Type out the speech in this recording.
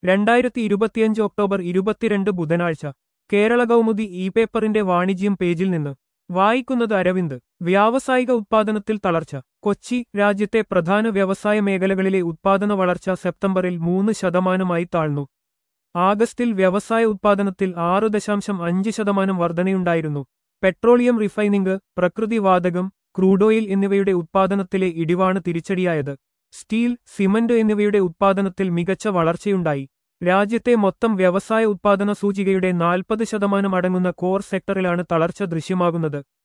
രണ്ടായിരത്തി ഇരുപത്തിയഞ്ച് ഒക്ടോബർ ഇരുപത്തിരണ്ട് ബുധനാഴ്ച കേരള കൗമുദി ഇ പേപ്പറിന്റെ വാണിജ്യം പേജിൽ നിന്ന് വായിക്കുന്നത് അരവിന്ദ് വ്യാവസായിക ഉത്പാദനത്തിൽ തളർച്ച കൊച്ചി രാജ്യത്തെ പ്രധാന വ്യവസായ മേഖലകളിലെ ഉത്പാദന വളർച്ച സെപ്റ്റംബറിൽ മൂന്ന് ശതമാനമായി താഴ്ന്നു ആഗസ്റ്റിൽ വ്യവസായ ഉത്പാദനത്തിൽ ആറ് ദശാംശം അഞ്ച് ശതമാനം വർധനയുണ്ടായിരുന്നു പെട്രോളിയം റിഫൈനിംഗ് പ്രകൃതിവാതകം ക്രൂഡോയിൽ എന്നിവയുടെ ഉത്പാദനത്തിലെ ഇടിവാണ് തിരിച്ചടിയായത് സ്റ്റീൽ സിമന്റ് എന്നിവയുടെ ഉത്പാദനത്തിൽ മികച്ച വളർച്ചയുണ്ടായി രാജ്യത്തെ മൊത്തം വ്യവസായ ഉത്പാദന സൂചികയുടെ നാൽപ്പത് ശതമാനം അടങ്ങുന്ന കോർ സെക്ടറിലാണ് തളർച്ച ദൃശ്യമാകുന്നത്